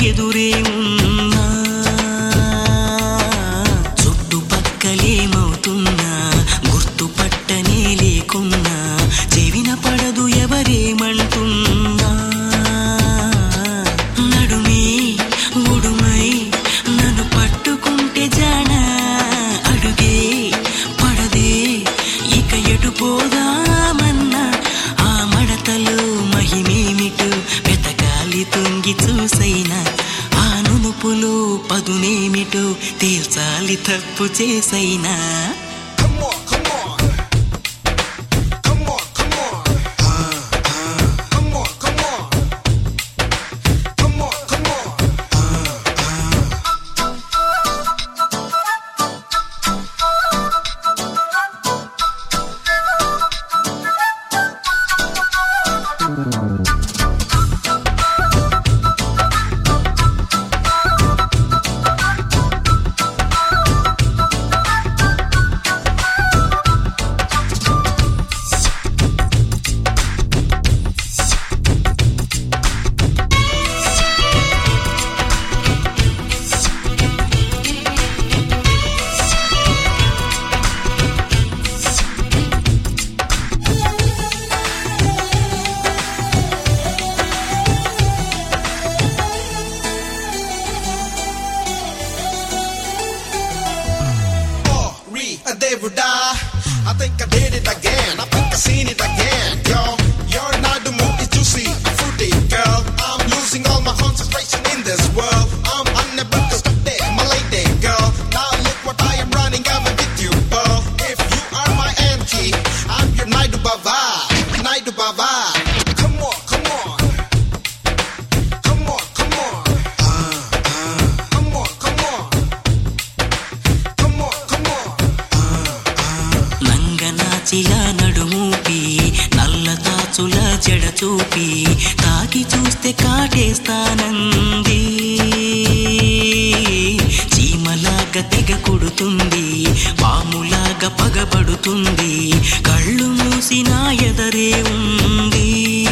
ఎదురే ఉన్నా చుట్టుపక్కలేమవుతున్నా గుర్తుపట్టనే లేకున్నా చెవిన పడదు ఎవరేమంటున్నా నడుమే ఉడుమై నన్ను పట్టుకుంటే జానా అడుగే పడదే ఇక ఎటు పోదామన్నా ఆ మడతలో మహిమేమిటో వెతకాలి తొంగి చూసైనా ఆ నునుపులో పదునేమిటో తేల్చాలి తప్పు చేసైనా Come on, come on. Come on, come on. Come on, come on. Come on, come on. Oh, re, they would die. I think I did it again. I think I seen it again. Yo, you're not the mood is juicy, fruity, girl. I'm losing all my concentration in this world. I'm unable to stop it, my lady, girl. Now look what I am running. I'm with you, girl. If you are my auntie, I'm your Naidu Baba, Naidu Baba. Come on, come on. Come on, come on. Come on, come on. Come on, come on. నంగనాచిలా నడుమూపి నల్ల తాచుల జడ చూపి తాకి చూస్తే కాటేస్తానంది చీమలాగా తెగ కొడుతుంది పాములాగా పగబడుతుంది కళ్ళు మూసిన ఎదరే ఉంది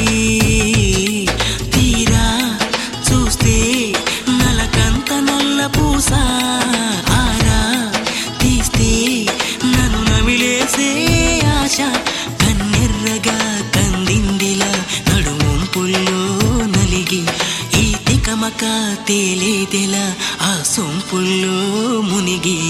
తీరా చూస్తే నలకంత నల్ల పూస ఆరా తీస్తే నన్ను నమిలేసే ఆశ కన్నెర్రగా కందిందిలా నడుముంపుల్లో నలిగి ఈ తికమక తేలేదెలా ఆ సొంపుల్లో మునిగి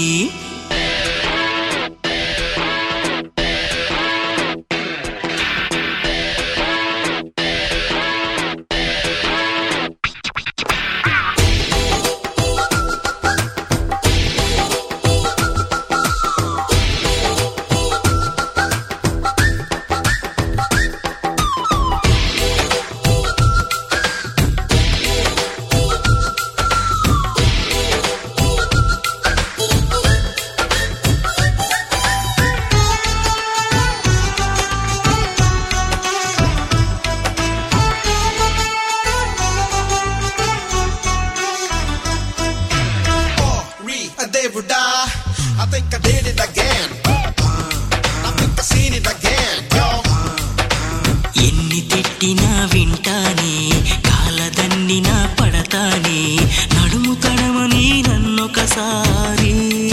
Oh, re, they would die. I think I did it again. I think I seen it again, yo. ఎన్ని తిట్టినా వింటానే కాలదన్నినా పడతానే నడుము తడమని నన్నొకసారి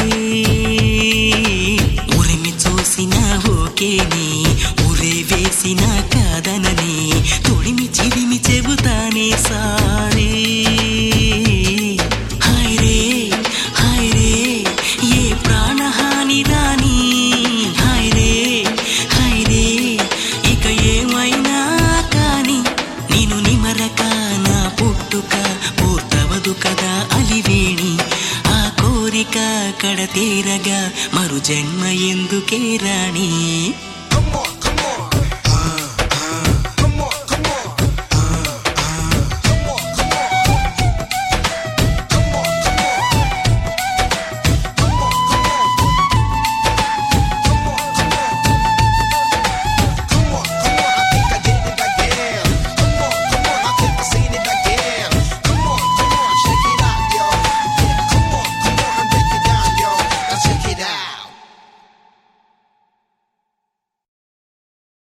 ఉరిమి చూసినా ఓకేని ఉరే వేసినా కాదనని తొడిమి చిరిమి చెబుతానే సారీ హాయ్ రే హాయ్ రే ఏ ప్రాణహాని రాని హాయ్ రే హాయ్ రే ఇక ఏమైనా కాని నేను నిమరక నా పుట్టుక పూర్తవదు కదా అలివేణి ఆ కోరిక కడతీరగా మరు జన్మ ఎందుకే రాణి